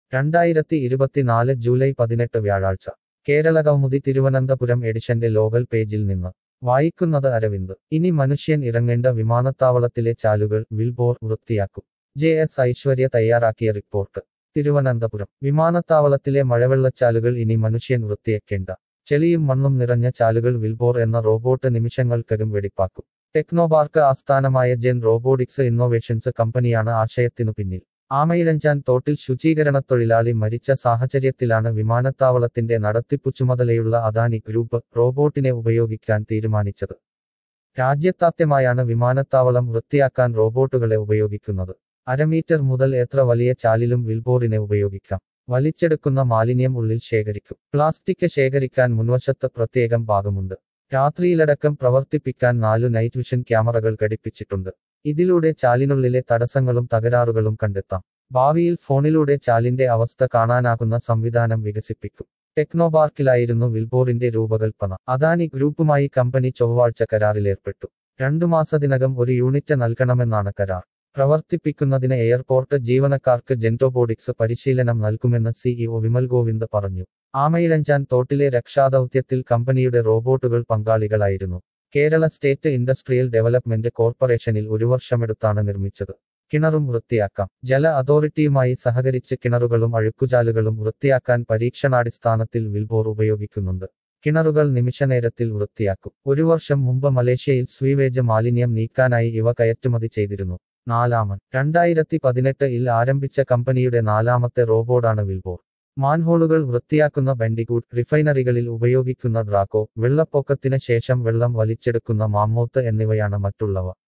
രണ്ടായിരത്തി ഇരുപത്തിനാല് ജൂലൈ പതിനെട്ട് വ്യാഴാഴ്ച കേരള കൗമുദി തിരുവനന്തപുരം എഡിഷന്റെ ലോകൽ പേജിൽ നിന്ന് വായിക്കുന്നത് അരവിന്ദ് ഇനി മനുഷ്യൻ ഇറങ്ങേണ്ട വിമാനത്താവളത്തിലെ ചാലുകൾ വിൽബോർ വൃത്തിയാക്കും ജെ എസ് ഐശ്വര്യ തയ്യാറാക്കിയ റിപ്പോർട്ട് തിരുവനന്തപുരം വിമാനത്താവളത്തിലെ മഴവെള്ളച്ചാലുകൾ ഇനി മനുഷ്യൻ വൃത്തിയാക്കേണ്ട ചെളിയും മണ്ണും നിറഞ്ഞ ചാലുകൾ വിൽബോർ എന്ന റോബോട്ട് നിമിഷങ്ങൾക്കകം വെടിപ്പാക്കും ടെക്നോപാർക്ക് ആസ്ഥാനമായ ജെൻ റോബോട്ടിക്സ് ഇന്നോവേഷൻസ് കമ്പനിയാണ് ആശയത്തിനു പിന്നിൽ ആമയിഴഞ്ചാൻ തോട്ടിൽ ശുചീകരണ തൊഴിലാളി മരിച്ച സാഹചര്യത്തിലാണ് വിമാനത്താവളത്തിന്റെ നടത്തിപ്പു ചുമതലയുള്ള അദാനി ഗ്രൂപ്പ് റോബോട്ടിനെ ഉപയോഗിക്കാൻ തീരുമാനിച്ചത് രാജ്യത്താദ്യമായാണ് വിമാനത്താവളം വൃത്തിയാക്കാൻ റോബോട്ടുകളെ ഉപയോഗിക്കുന്നത് അരമീറ്റർ മുതൽ എത്ര വലിയ ചാലിലും വിൽബോറിനെ ഉപയോഗിക്കാം വലിച്ചെടുക്കുന്ന മാലിന്യം ഉള്ളിൽ ശേഖരിക്കും പ്ലാസ്റ്റിക് ശേഖരിക്കാൻ മുൻവശത്ത് പ്രത്യേകം ഭാഗമുണ്ട് രാത്രിയിലടക്കം പ്രവർത്തിപ്പിക്കാൻ നാലു നൈറ്റ് വിഷൻ ക്യാമറകൾ ഘടിപ്പിച്ചിട്ടുണ്ട് ഇതിലൂടെ ചാലിനുള്ളിലെ തടസ്സങ്ങളും തകരാറുകളും കണ്ടെത്താം ഭാവിയിൽ ഫോണിലൂടെ ചാലിന്റെ അവസ്ഥ കാണാനാകുന്ന സംവിധാനം വികസിപ്പിക്കും ടെക്നോപാർക്കിലായിരുന്നു വിൽബോറിന്റെ രൂപകൽപ്പന അദാനി ഗ്രൂപ്പുമായി കമ്പനി ചൊവ്വാഴ്ച കരാറിലേർപ്പെട്ടു രണ്ടു മാസത്തിനകം ഒരു യൂണിറ്റ് നൽകണമെന്നാണ് കരാർ പ്രവർത്തിപ്പിക്കുന്നതിന് എയർപോർട്ട് ജീവനക്കാർക്ക് ജെന്റോബോഡിക്സ് പരിശീലനം നൽകുമെന്ന് സിഇഒ വിമൽ ഗോവിന്ദ് പറഞ്ഞു ആമയിഴഞ്ചാൻ തോട്ടിലെ രക്ഷാദൌത്യത്തിൽ കമ്പനിയുടെ റോബോട്ടുകൾ പങ്കാളികളായിരുന്നു കേരള സ്റ്റേറ്റ് ഇൻഡസ്ട്രിയൽ ഡെവലപ്മെന്റ് കോർപ്പറേഷനിൽ ഒരു വർഷമെടുത്താണ് നിർമ്മിച്ചത് കിണറും വൃത്തിയാക്കാം ജല അതോറിറ്റിയുമായി സഹകരിച്ച് കിണറുകളും അഴുക്കുചാലുകളും വൃത്തിയാക്കാൻ പരീക്ഷണാടിസ്ഥാനത്തിൽ വിൽബോർ ഉപയോഗിക്കുന്നുണ്ട് കിണറുകൾ നിമിഷനേരത്തിൽ വൃത്തിയാക്കും ഒരു വർഷം മുമ്പ് മലേഷ്യയിൽ സ്വീവേജ് മാലിന്യം നീക്കാനായി ഇവ കയറ്റുമതി ചെയ്തിരുന്നു നാലാമൻ രണ്ടായിരത്തി പതിനെട്ട് ഇൽ ആരംഭിച്ച കമ്പനിയുടെ നാലാമത്തെ റോബോട്ടാണ് വിൽബോർ മാൻഹോളുകൾ വൃത്തിയാക്കുന്ന ബെൻഡിഗൂഡ് റിഫൈനറികളിൽ ഉപയോഗിക്കുന്ന ഡ്രാക്കോ വെള്ളപ്പൊക്കത്തിന് ശേഷം വെള്ളം വലിച്ചെടുക്കുന്ന മാമ്മോത്ത് എന്നിവയാണ് മറ്റുള്ളവ